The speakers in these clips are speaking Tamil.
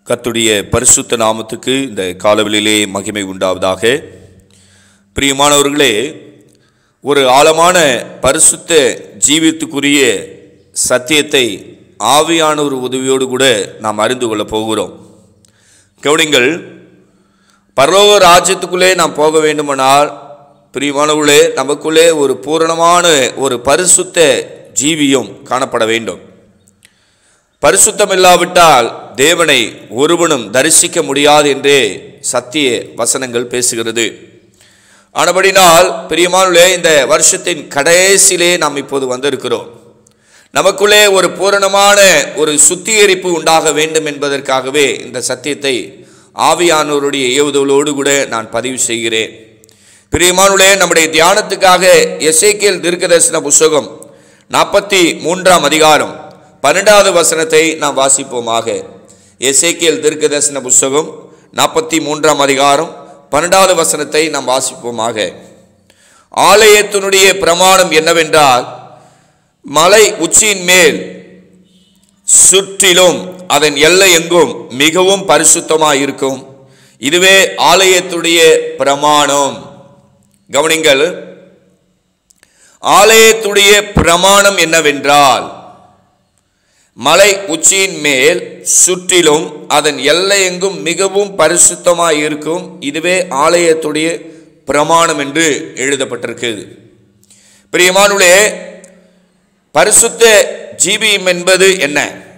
கர்த்தருடைய பரிசுத்த நாமத்துக்கு இந்த காலவெளியிலே மகிமை உண்டாவதாக பிரியமானவர்களே ஒரு ஆழமான பரிசுத்த ஜீவித்துக்குரிய சத்தியத்தை ஆவியான ஒரு உதவியோடு கூட நாம் அறிந்து கொள்ளப் போகிறோம் கவனிங்கள் பரலோக ராஜ்யத்துக்குள்ளே நாம் போக வேண்டுமானால் பிரியமானவர்களே நமக்குள்ளே ஒரு பூரணமான ஒரு பரிசுத்த ஜீவியம் காணப்பட வேண்டும் பரிசுத்தம் இல்லாவிட்டால் தேவனை ஒருவனும் தரிசிக்க முடியாது என்றே சத்திய வசனங்கள் பேசுகிறது ஆனபடினால் பிரியமானுள்ளே இந்த வருஷத்தின் கடைசியிலே நாம் இப்போது வந்திருக்கிறோம் நமக்குள்ளே ஒரு பூரணமான ஒரு சுத்திகரிப்பு உண்டாக வேண்டும் என்பதற்காகவே இந்த சத்தியத்தை ஆவியானோருடைய ஏவுதலோடு கூட நான் பதிவு செய்கிறேன் பிரியமானுள்ளே நம்முடைய தியானத்துக்காக எசேக்கியல் தீர்க்கதரிசன புஸ்தகம் நாற்பத்தி மூன்றாம் அதிகாரம் பன்னெண்டாவது வசனத்தை நாம் வாசிப்போமாக எசேக்கியல் தீர்க்கதரிசன புஸ்தகம் நாற்பத்தி மூன்றாம் அதிகாரம் பன்னெண்டாவது வசனத்தை நாம் வாசிப்போமாக ஆலயத்தினுடைய பிரமாணம் என்னவென்றால் மலை உச்சியின் மேல் சுற்றிலும் அதன் எல்லை எங்கும் மிகவும் பரிசுத்தமாய் இருக்கும் இதுவே ஆலயத்துடைய பிரமாணம் கவனிங்கள் ஆலயத்துடைய பிரமாணம் என்னவென்றால் மலை உச்சியின் மேல் சுற்றிலும் அதன் எல்லை எங்கும் மிகவும் பரிசுத்தமாய் இருக்கும் இதுவே ஆலயத்துடைய பிரமாணம் என்று எழுதப்பட்டிருக்கிறது பிரியமானுடைய பரிசுத்த ஜீவியம் என்பது என்ன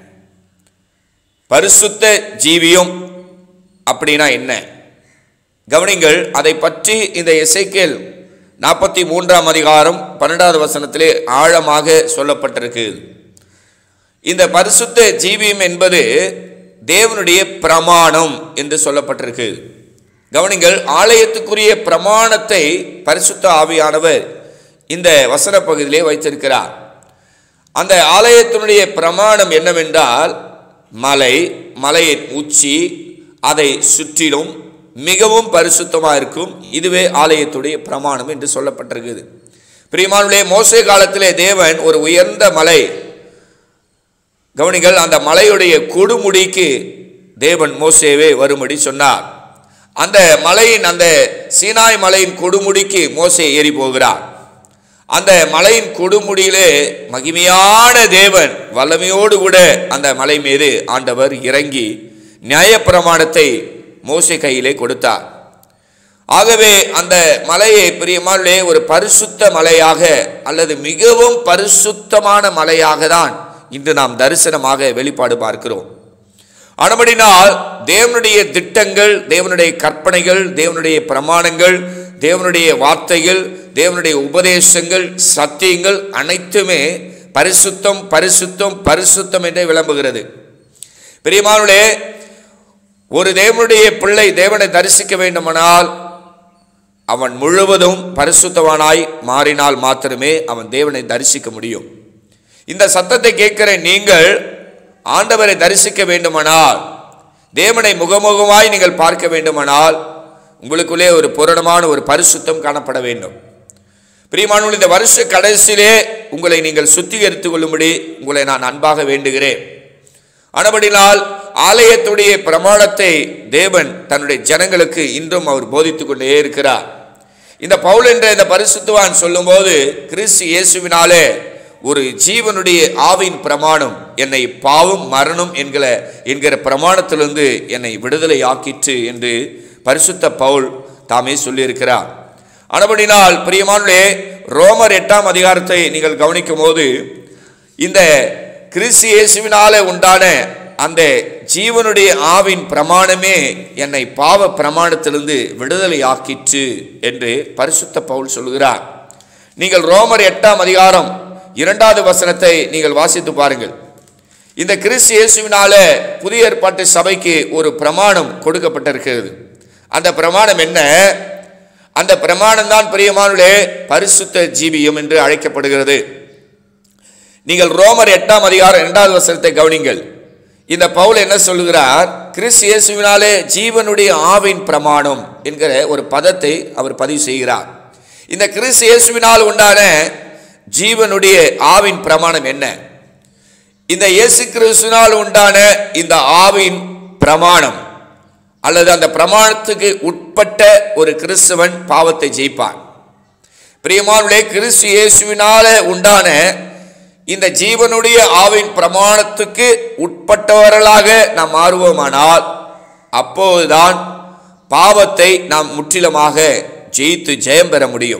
பரிசுத்த ஜீவியம் அப்படின்னா என்ன கவனிங்கள் அதை பற்றி இந்த இசைக்கேல் நாற்பத்தி மூன்றாம் அதிகாரம் பன்னெண்டாவது வசனத்திலே ஆழமாக சொல்லப்பட்டிருக்கு இந்த பரிசுத்த ஜீவியம் என்பது தேவனுடைய பிரமாணம் என்று சொல்லப்பட்டிருக்கு கவனிங்கள் ஆலயத்துக்குரிய பிரமாணத்தை பரிசுத்த ஆவியானவர் இந்த வசன பகுதியிலே வைத்திருக்கிறார் அந்த ஆலயத்தினுடைய பிரமாணம் என்னவென்றால் மலை மலையின் உச்சி அதை சுற்றிலும் மிகவும் பரிசுத்தமாக இருக்கும் இதுவே ஆலயத்துடைய பிரமாணம் என்று சொல்லப்பட்டிருக்குது பிரியமானுடைய மோசே காலத்திலே தேவன் ஒரு உயர்ந்த மலை கவனிகள் அந்த மலையுடைய கொடுமுடிக்கு தேவன் மோசேவே வரும்படி சொன்னார் அந்த மலையின் அந்த சீனாய் மலையின் கொடுமுடிக்கு மோசே ஏறி போகிறார் அந்த மலையின் கொடுமுடியிலே மகிமையான தேவன் வல்லமையோடு கூட அந்த மலை மீது ஆண்டவர் இறங்கி நியாயப்பிரமாணத்தை மோசே கையிலே கொடுத்தார் ஆகவே அந்த மலையை பிரியமானே ஒரு பரிசுத்த மலையாக அல்லது மிகவும் பரிசுத்தமான மலையாக தான் இன்று நாம் தரிசனமாக வெளிப்பாடு பார்க்கிறோம் ஆனபடினால் தேவனுடைய திட்டங்கள் தேவனுடைய கற்பனைகள் தேவனுடைய பிரமாணங்கள் தேவனுடைய வார்த்தைகள் தேவனுடைய உபதேசங்கள் சத்தியங்கள் அனைத்துமே பரிசுத்தம் பரிசுத்தம் பரிசுத்தம் என்றே விளம்புகிறது பெரியமானுடைய ஒரு தேவனுடைய பிள்ளை தேவனை தரிசிக்க வேண்டுமானால் அவன் முழுவதும் பரிசுத்தவானாய் மாறினால் மாத்திரமே அவன் தேவனை தரிசிக்க முடியும் இந்த சத்தத்தை கேட்கிற நீங்கள் ஆண்டவரை தரிசிக்க வேண்டுமானால் தேவனை முகமுகமாய் நீங்கள் பார்க்க வேண்டுமானால் உங்களுக்குள்ளே ஒரு பூரணமான ஒரு பரிசுத்தம் காணப்பட வேண்டும் பிரியமானவர்கள் இந்த வருஷ கடைசியிலே உங்களை நீங்கள் சுத்திகரித்துக் கொள்ளும்படி உங்களை நான் அன்பாக வேண்டுகிறேன் ஆனபடினால் ஆலயத்துடைய பிரமாணத்தை தேவன் தன்னுடைய ஜனங்களுக்கு இன்றும் அவர் போதித்துக் கொண்டே இருக்கிறார் இந்த பவுல் என்ற இந்த பரிசுத்துவான் சொல்லும்போது கிறிஸ்து இயேசுவினாலே ஒரு ஜீவனுடைய ஆவின் பிரமாணம் என்னை பாவம் மரணம் என்கிற என்கிற பிரமாணத்திலிருந்து என்னை விடுதலை ஆக்கிற்று என்று பரிசுத்த பவுல் தாமே சொல்லியிருக்கிறார் ஆனபடினால் பிரியமானுடைய ரோமர் எட்டாம் அதிகாரத்தை நீங்கள் கவனிக்கும் போது இந்த கிறிஸ்து இயேசுவினாலே உண்டான அந்த ஜீவனுடைய ஆவின் பிரமாணமே என்னை பாவ பிரமாணத்திலிருந்து விடுதலை ஆக்கிற்று என்று பரிசுத்த பவுல் சொல்கிறார் நீங்கள் ரோமர் எட்டாம் அதிகாரம் இரண்டாவது வசனத்தை நீங்கள் வாசித்து பாருங்கள் இந்த கிறிஸ்து இயேசுவினால புதிய ஏற்பாட்டு சபைக்கு ஒரு பிரமாணம் கொடுக்கப்பட்டிருக்கிறது அந்த பிரமாணம் என்ன அந்த பிரமாணம் தான் பிரியமானுடைய பரிசுத்த ஜீவியம் என்று அழைக்கப்படுகிறது நீங்கள் ரோமர் எட்டாம் அதிகாரம் இரண்டாவது வசனத்தை கவனிங்கள் இந்த பவுல் என்ன சொல்லுகிறார் கிறிஸ்து இயேசுவினாலே ஜீவனுடைய ஆவின் பிரமாணம் என்கிற ஒரு பதத்தை அவர் பதிவு செய்கிறார் இந்த கிறிஸ்து இயேசுவினால் உண்டான ஜீவனுடைய ஆவின் பிரமாணம் என்ன இந்த இயேசு கிறிஸ்துனால் உண்டான இந்த ஆவின் பிரமாணம் அல்லது அந்த பிரமாணத்துக்கு உட்பட்ட ஒரு கிறிஸ்தவன் பாவத்தை ஜெயிப்பான் பிரியமானுடைய கிறிஸ்து இயேசுவினால உண்டான இந்த ஜீவனுடைய ஆவின் பிரமாணத்துக்கு உட்பட்டவர்களாக நாம் மாறுவோமானால் அப்போதுதான் பாவத்தை நாம் முற்றிலுமாக ஜெயித்து ஜெயம் பெற முடியும்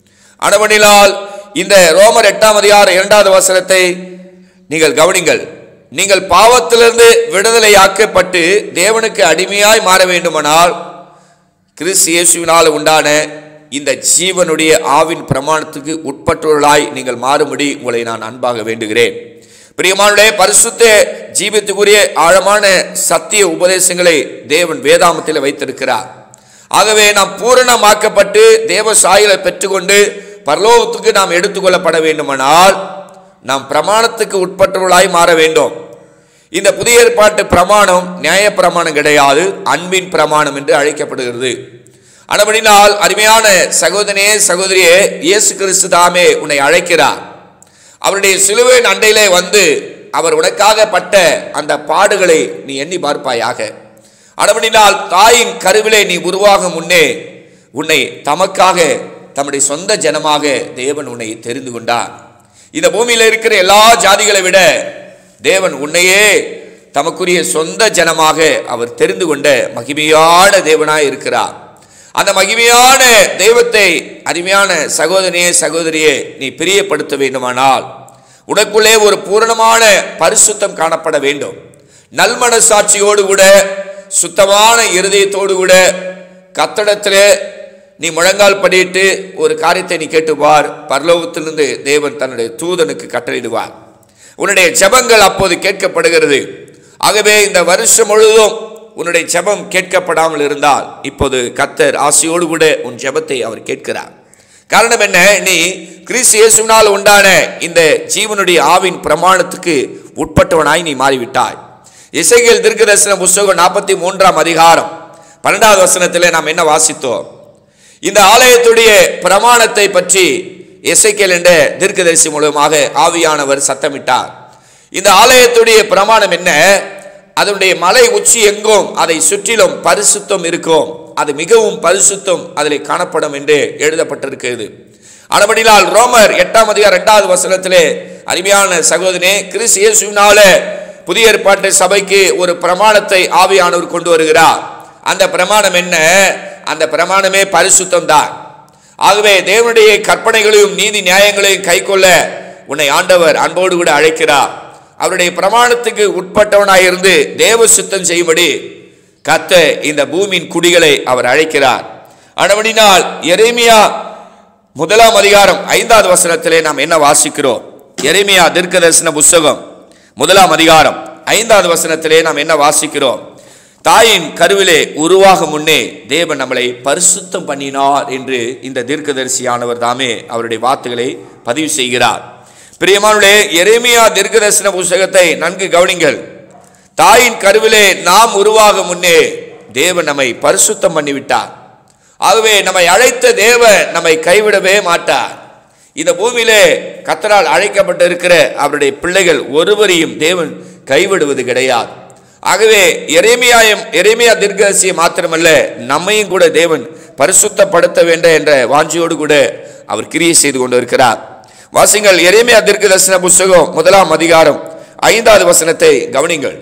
அனவனிலால் இந்த ரோமர் எட்டாம் அதிகார இரண்டாவது வசனத்தை நீங்கள் கவனிங்கள் நீங்கள் பாவத்திலிருந்து விடுதலையாக்கப்பட்டு தேவனுக்கு அடிமையாய் மாற வேண்டுமானால் கிறிஸ்து இயேசுவினால் உண்டான இந்த ஜீவனுடைய ஆவின் பிரமாணத்துக்கு உட்பட்டவர்களாய் நீங்கள் மாறும்படி உங்களை நான் அன்பாக வேண்டுகிறேன் பிரியமானுடைய பரிசுத்த ஜீவத்துக்குரிய ஆழமான சத்திய உபதேசங்களை தேவன் வேதாமத்தில் வைத்திருக்கிறார் ஆகவே நாம் பூரணமாக்கப்பட்டு தேவ சாயலை பெற்றுக்கொண்டு பரலோகத்துக்கு நாம் எடுத்துக்கொள்ளப்பட வேண்டுமானால் நாம் பிரமாணத்துக்கு உட்பட்டவர்களாய் மாற வேண்டும் இந்த புதிய ஏற்பாட்டு பிரமாணம் நியாய பிரமாணம் கிடையாது அன்பின் பிரமாணம் என்று அழைக்கப்படுகிறது அனபடினால் அருமையான சகோதரியே சகோதரியே இயேசு கிறிஸ்து தாமே உன்னை அழைக்கிறார் அவருடைய சிலுவையின் அண்டையிலே வந்து அவர் உனக்காக பட்ட அந்த பாடுகளை நீ எண்ணி பார்ப்பாயாக அனபடினால் தாயின் கருவிலே நீ உருவாகும் முன்னே உன்னை தமக்காக தம்முடைய சொந்த ஜனமாக தேவன் உன்னை தெரிந்து கொண்டார் இந்த பூமியில் இருக்கிற எல்லா ஜாதிகளை விட தேவன் உன்னையே தமக்குரிய சொந்த ஜனமாக அவர் தெரிந்து கொண்ட மகிமையான தேவனாய் இருக்கிறார் அந்த மகிமையான தெய்வத்தை அருமையான சகோதரியே சகோதரியே நீ பிரியப்படுத்த வேண்டுமானால் உனக்குள்ளே ஒரு பூரணமான பரிசுத்தம் காணப்பட வேண்டும் நல்மனசாட்சியோடு கூட சுத்தமான இருதயத்தோடு கூட கத்தடத்தில் நீ முழங்கால் படியிட்டு ஒரு காரியத்தை நீ கேட்டுப்பார் பரலோகத்திலிருந்து தேவன் தன்னுடைய தூதனுக்கு கட்டளையிடுவார் உன்னுடைய ஜெபங்கள் அப்போது கேட்கப்படுகிறது ஆகவே இந்த வருஷம் முழுவதும் உன்னுடைய ஜெபம் கேட்கப்படாமல் இருந்தால் இப்போது கத்தர் ஆசையோடு கூட உன் ஜெபத்தை அவர் கேட்கிறார் காரணம் என்ன நீ கிறிஸ்து இயேசுவினால் உண்டான இந்த ஜீவனுடைய ஆவின் பிரமாணத்துக்கு உட்பட்டவனாய் நீ மாறிவிட்டாய் இசைகள் தீர்க்கதரிசன புஸ்தகம் நாற்பத்தி மூன்றாம் அதிகாரம் பன்னெண்டாவது வசனத்தில் நாம் என்ன வாசித்தோம் இந்த ஆலயத்துடைய பிரமாணத்தை பற்றி எசைக்கேல் என்ற தீர்க்கதரிசி மூலமாக ஆவியானவர் சத்தமிட்டார் இந்த ஆலயத்துடைய பிரமாணம் என்ன அதனுடைய மலை உச்சி எங்கும் அதை சுற்றிலும் பரிசுத்தம் இருக்கும் அது மிகவும் பரிசுத்தம் அதில் காணப்படும் என்று எழுதப்பட்டிருக்கிறது அனபடினால் ரோமர் எட்டாம் அதிகாரம் இரண்டாவது வசனத்திலே அருமையான சகோதரனே கிறிஸ் இயேசுவினால புதிய ஏற்பாட்டு சபைக்கு ஒரு பிரமாணத்தை ஆவியானவர் கொண்டு வருகிறார் அந்த பிரமாணம் என்ன அந்த பிரமாணமே பரிசுத்தம் தான் ஆகவே தேவனுடைய கற்பனைகளையும் நீதி நியாயங்களையும் கைக்கொள்ள உன்னை ஆண்டவர் அன்போடு கூட அழைக்கிறார் அவருடைய பிரமாணத்துக்கு உட்பட்டவனாய் இருந்து தேவ சுத்தம் செய்யும்படி கத்த இந்த பூமியின் குடிகளை அவர் அழைக்கிறார் அனவடினால் எரேமியா முதலாம் அதிகாரம் ஐந்தாவது வசனத்திலே நாம் என்ன வாசிக்கிறோம் எரேமியா தீர்க்கதரிசன புஸ்தகம் முதலாம் அதிகாரம் ஐந்தாவது வசனத்திலே நாம் என்ன வாசிக்கிறோம் தாயின் கருவிலே உருவாகும் முன்னே தேவன் நம்மளை பரிசுத்தம் பண்ணினார் என்று இந்த தீர்க்கதரிசியானவர் தாமே அவருடைய வார்த்தைகளை பதிவு செய்கிறார் பிரியமானுடைய எரேமியா தீர்க்கதரிசன புஸ்தகத்தை நன்கு கவனிங்கள் தாயின் கருவிலே நாம் உருவாகும் முன்னே தேவன் நம்மை பரிசுத்தம் பண்ணிவிட்டார் ஆகவே நம்மை அழைத்த தேவன் நம்மை கைவிடவே மாட்டார் இந்த பூமியிலே கத்தரால் அழைக்கப்பட்டிருக்கிற அவருடைய பிள்ளைகள் ஒருவரையும் தேவன் கைவிடுவது கிடையாது ஆகவே எரேமியாயம் எரேமியா தீர்க்கதரிசியை மாத்திரமல்ல நம்மையும் கூட தேவன் பரிசுத்தப்படுத்த வேண்டும் என்ற வாஞ்சியோடு கூட அவர் கிரியை செய்து கொண்டு இருக்கிறார் வாசிங்கள் எரேமியா தீர்க்கதரிசன புஸ்தகம் முதலாம் அதிகாரம் ஐந்தாவது வசனத்தை கவனிங்கள்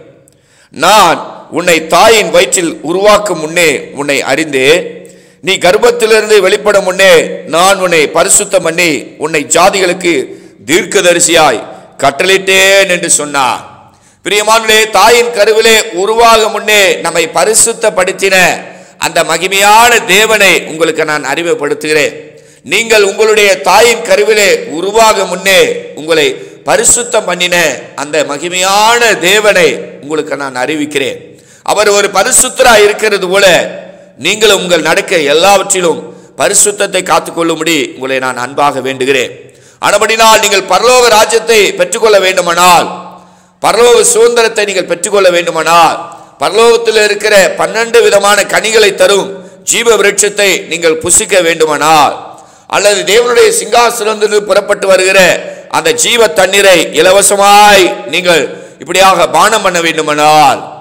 நான் உன்னை தாயின் வயிற்றில் உருவாக்கும் முன்னே உன்னை அறிந்தேன் நீ கர்ப்பத்திலிருந்து வெளிப்படும் முன்னே நான் உன்னை பரிசுத்தம் பண்ணி உன்னை ஜாதிகளுக்கு தீர்க்கதரிசியாய் கட்டளிட்டேன் என்று சொன்னார் பிரியமானுடைய தாயின் கருவிலே உருவாக முன்னே நம்மை பரிசுத்தப்படுத்தின அந்த மகிமையான தேவனை உங்களுக்கு நான் அறிமுகப்படுத்துகிறேன் நீங்கள் உங்களுடைய தாயின் கருவிலே உருவாக முன்னே உங்களை பரிசுத்தம் பண்ணின அந்த மகிமையான தேவனை உங்களுக்கு நான் அறிவிக்கிறேன் அவர் ஒரு பரிசுத்தரா இருக்கிறது போல நீங்களும் உங்கள் நடக்க எல்லாவற்றிலும் பரிசுத்தத்தை காத்துக்கொள்ளும்படி உங்களை நான் அன்பாக வேண்டுகிறேன் ஆனபடினால் நீங்கள் பரலோக ராஜ்யத்தை பெற்றுக்கொள்ள வேண்டுமானால் பரலோக சுதந்திரத்தை நீங்கள் பெற்றுக்கொள்ள வேண்டுமானால் பரலோகத்தில் இருக்கிற பன்னெண்டு விதமான கனிகளை தரும் ஜீவ விருட்சத்தை நீங்கள் புசிக்க வேண்டுமானால் அல்லது தேவனுடைய சிங்காசனத்திலிருந்து புறப்பட்டு வருகிற அந்த ஜீவ தண்ணீரை இலவசமாய் நீங்கள் இப்படியாக பானம் பண்ண வேண்டுமானால்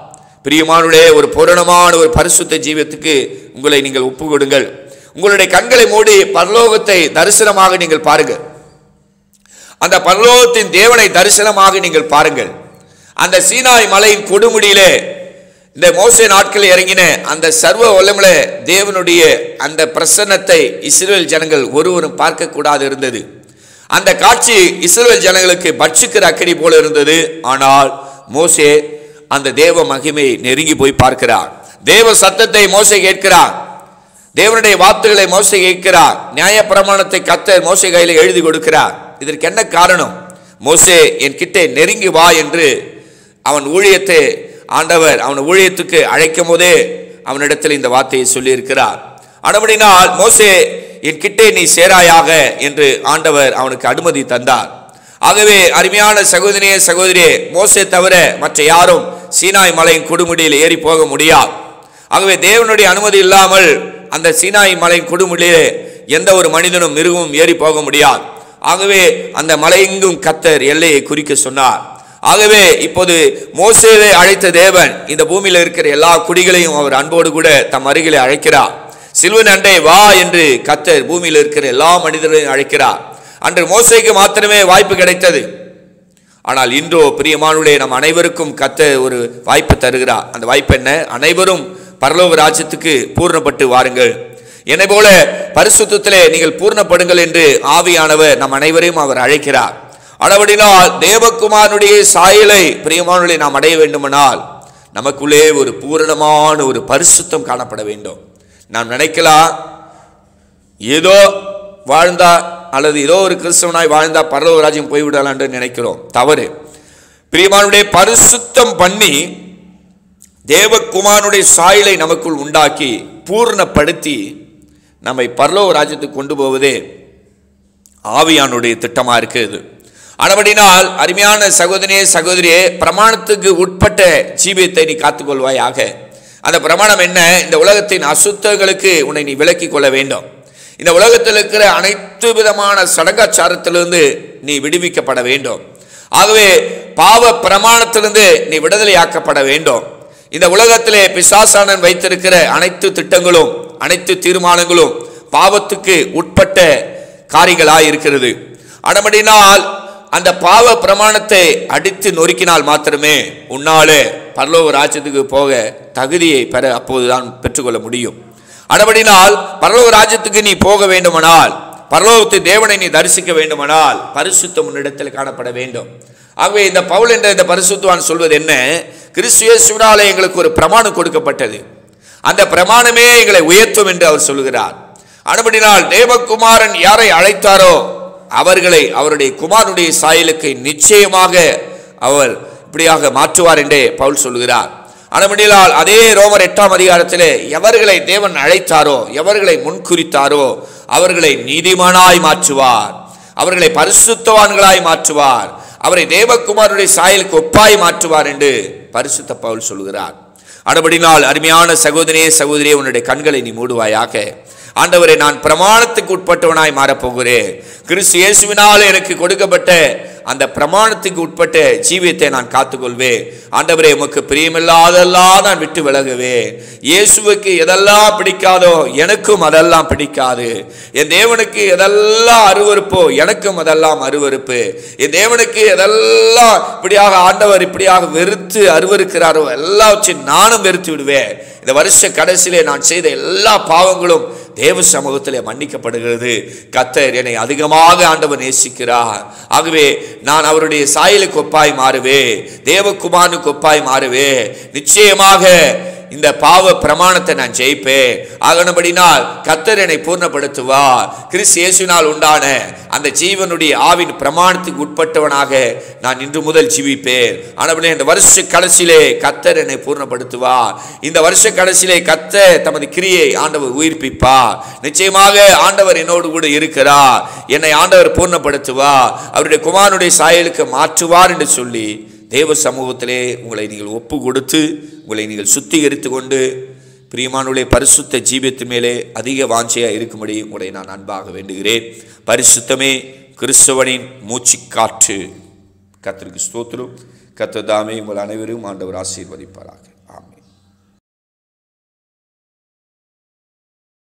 பிரியமானுடைய ஒரு பூரணமான ஒரு பரிசுத்த ஜீவத்துக்கு உங்களை நீங்கள் ஒப்பு கொடுங்கள் உங்களுடைய கண்களை மூடி பரலோகத்தை தரிசனமாக நீங்கள் பாருங்கள் அந்த பரலோகத்தின் தேவனை தரிசனமாக நீங்கள் பாருங்கள் அந்த சீனாய் மலையின் கொடுமுடியிலே இந்த மோசே நாட்களில் இறங்கின அந்த சர்வ வல்லமுள்ள தேவனுடைய அந்த பிரசன்னத்தை இஸ்ரேல் ஜனங்கள் ஒருவரும் பார்க்க கூடாது இருந்தது அந்த காட்சி இஸ்ரேல் ஜனங்களுக்கு பட்சிக்கிற அக்கடி போல இருந்தது ஆனால் மோசே அந்த தேவ மகிமையை நெருங்கி போய் பார்க்கிறார் தேவ சத்தத்தை மோசே கேட்கிறார் தேவனுடைய வார்த்தைகளை மோசை கேட்கிறார் நியாய பிரமாணத்தை கத்தர் மோசை கையில் எழுதி கொடுக்கிறார் இதற்கு என்ன காரணம் மோசே என் கிட்டே நெருங்கி வா என்று அவன் ஊழியத்தை ஆண்டவர் அவன் ஊழியத்துக்கு அழைக்கும் போதே அவனிடத்தில் இந்த வார்த்தையை சொல்லியிருக்கிறார் அனுமதினால் மோசே என் கிட்டே நீ சேராயாக என்று ஆண்டவர் அவனுக்கு அனுமதி தந்தார் ஆகவே அருமையான சகோதரியே சகோதரியே மோசே தவிர மற்ற யாரும் சீனாய் மலையின் கொடுமுடியில் ஏறி போக முடியாது ஆகவே தேவனுடைய அனுமதி இல்லாமல் அந்த சீனாய் மலையின் கொடுமுடியிலே எந்த ஒரு மனிதனும் மிருகமும் ஏறி போக முடியாது ஆகவே அந்த மலையெங்கும் கத்தர் எல்லையை குறிக்க சொன்னார் ஆகவே இப்போது மோசேவை அழைத்த தேவன் இந்த பூமியில் இருக்கிற எல்லா குடிகளையும் அவர் அன்போடு கூட தம் அருகிலே அழைக்கிறார் சிலுவன் அண்டை வா என்று கத்தர் பூமியில் இருக்கிற எல்லா மனிதர்களையும் அழைக்கிறார் அன்று மோசைக்கு மாத்திரமே வாய்ப்பு கிடைத்தது ஆனால் இன்றோ பிரியமானுடைய நம் அனைவருக்கும் கத்த ஒரு வாய்ப்பு தருகிறார் அந்த வாய்ப்பு என்ன அனைவரும் பரலோக ராஜ்யத்துக்கு பூர்ணப்பட்டு வாருங்கள் என்னை போல பரிசுத்தத்திலே நீங்கள் பூர்ணப்படுங்கள் என்று ஆவியானவர் நம் அனைவரையும் அவர் அழைக்கிறார் அளவடினால் தேவகுமாரனுடைய சாயலை பிரியமானுடைய நாம் அடைய வேண்டுமானால் நமக்குள்ளே ஒரு பூரணமான ஒரு பரிசுத்தம் காணப்பட வேண்டும் நாம் நினைக்கலாம் ஏதோ வாழ்ந்தா அல்லது ஏதோ ஒரு கிறிஸ்தவனாய் வாழ்ந்தா பரலோக ராஜ்யம் போய்விடலாம் என்று நினைக்கிறோம் தவறு பிரியமானுடைய பரிசுத்தம் பண்ணி தேவகுமாரனுடைய சாயலை நமக்குள் உண்டாக்கி பூர்ணப்படுத்தி நம்மை பரலோக ராஜ்யத்துக்கு கொண்டு போவதே ஆவியானுடைய திட்டமா இருக்கிறது ஆனபடினால் அருமையான சகோதரியே சகோதரியே பிரமாணத்துக்கு உட்பட்ட ஜீவியத்தை நீ காத்துக்கொள்வாயாக அந்த பிரமாணம் என்ன இந்த உலகத்தின் அசுத்தங்களுக்கு உன்னை நீ விலக்கிக் கொள்ள வேண்டும் இந்த உலகத்தில் இருக்கிற அனைத்து விதமான சடங்காச்சாரத்திலிருந்து நீ விடுவிக்கப்பட வேண்டும் ஆகவே பாவ பிரமாணத்திலிருந்து நீ விடுதலையாக்கப்பட வேண்டும் இந்த உலகத்திலே பிசாசானன் வைத்திருக்கிற அனைத்து திட்டங்களும் அனைத்து தீர்மானங்களும் பாவத்துக்கு உட்பட்ட காரியங்களாய் இருக்கிறது அடமடினால் அந்த பாவ பிரமாணத்தை அடித்து நொறுக்கினால் மாத்திரமே உன்னாலே பரலோக ராஜ்யத்துக்கு போக தகுதியை பெற அப்போதுதான் பெற்றுக்கொள்ள முடியும் அடபடினால் பரலோக ராஜ்யத்துக்கு நீ போக வேண்டுமானால் பரலோகத்து தேவனை நீ தரிசிக்க வேண்டுமானால் பரிசுத்தம் உன்னிடத்தில் காணப்பட வேண்டும் ஆகவே இந்த பவுல் என்ற இந்த பரிசுத்துவான் சொல்வது என்ன கிறிஸ்துவ சிவனாலே எங்களுக்கு ஒரு பிரமாணம் கொடுக்கப்பட்டது அந்த பிரமாணமே எங்களை உயர்த்தும் என்று அவர் சொல்லுகிறார் அனுபடினால் தேவகுமாரன் யாரை அழைத்தாரோ அவர்களை அவருடைய குமாரனுடைய சாயலுக்கு நிச்சயமாக அவர் இப்படியாக மாற்றுவார் என்றே பவுல் சொல்லுகிறார் அனுமதியால் அதே ரோமர் எட்டாம் அதிகாரத்திலே எவர்களை தேவன் அழைத்தாரோ எவர்களை முன்குறித்தாரோ அவர்களை நீதிமானாய் மாற்றுவார் அவர்களை பரிசுத்தவான்களாய் மாற்றுவார் அவரை தேவகுமாரனுடைய சாயலுக்கு ஒப்பாய் மாற்றுவார் என்று பரிசுத்த பவுல் சொல்கிறார் அனுபடினால் அருமையான சகோதரியே சகோதரியே உன்னுடைய கண்களை நீ மூடுவாயாக ஆண்டவரை நான் பிரமாணத்துக்கு உட்பட்டவனாய் மாறப்போகிறேன் கிறிஸ்து இயேசுவினால் எனக்கு கொடுக்கப்பட்ட அந்த பிரமாணத்துக்கு உட்பட்ட ஜீவியத்தை நான் காத்துக்கொள்வேன் ஆண்டவரே உமக்கு பிரியமில்லாதெல்லாம் நான் விட்டு விலகுவேன் இயேசுவுக்கு எதெல்லாம் பிடிக்காதோ எனக்கும் அதெல்லாம் பிடிக்காது என் தேவனுக்கு எதெல்லாம் அருவருப்போ எனக்கும் அதெல்லாம் அருவருப்பு என் தேவனுக்கு எதெல்லாம் இப்படியாக ஆண்டவர் இப்படியாக வெறுத்து அருவருக்கிறாரோ எல்லாவற்றையும் நானும் வெறுத்து விடுவேன் இந்த வருஷ கடைசியிலே நான் செய்த எல்லா பாவங்களும் தேவ சமூகத்திலே மன்னிக்கப்படுகிறது கத்தர் என்னை அதிகமாக ஆண்டவர் நேசிக்கிறார் ஆகவே நான் அவருடைய சாயலுக்கு ஒப்பாய் மாறுவே தேவகுமாரனுக்கு ஒப்பாய் மாறுவே நிச்சயமாக இந்த பாவ பிரமாணத்தை நான் ஜெயிப்பேன் ஆகனபடினால் கத்தர் என்னை பூர்ணப்படுத்துவார் கிறிஸ் இயேசுனால் உண்டான அந்த ஜீவனுடைய ஆவின் பிரமாணத்துக்கு உட்பட்டவனாக நான் இன்று முதல் ஜீவிப்பேன் ஆனபடி இந்த வருஷ கடைசியிலே கத்தர் என்னை பூர்ணப்படுத்துவார் இந்த வருஷ கடைசியிலே கத்த தமது கிரியை ஆண்டவர் உயிர்ப்பிப்பார் நிச்சயமாக ஆண்டவர் என்னோடு கூட இருக்கிறார் என்னை ஆண்டவர் பூர்ணப்படுத்துவார் அவருடைய குமாரனுடைய சாயலுக்கு மாற்றுவார் என்று சொல்லி தேவ சமூகத்திலே உங்களை நீங்கள் ஒப்பு கொடுத்து உங்களை நீங்கள் சுத்திகரித்து கொண்டு பிரியமானுடைய பரிசுத்த ஜீவியத்தின் மேலே அதிக வாஞ்சையாக இருக்கும்படி உங்களை நான் அன்பாக வேண்டுகிறேன் பரிசுத்தமே கிறிஸ்தவனின் மூச்சு காற்று கத்திற்கு ஸ்தோத்திரம் கத்ததாமே உங்கள் அனைவரும் ஆண்டவர் ஆசீர்வதிப்பாராக ஆமென்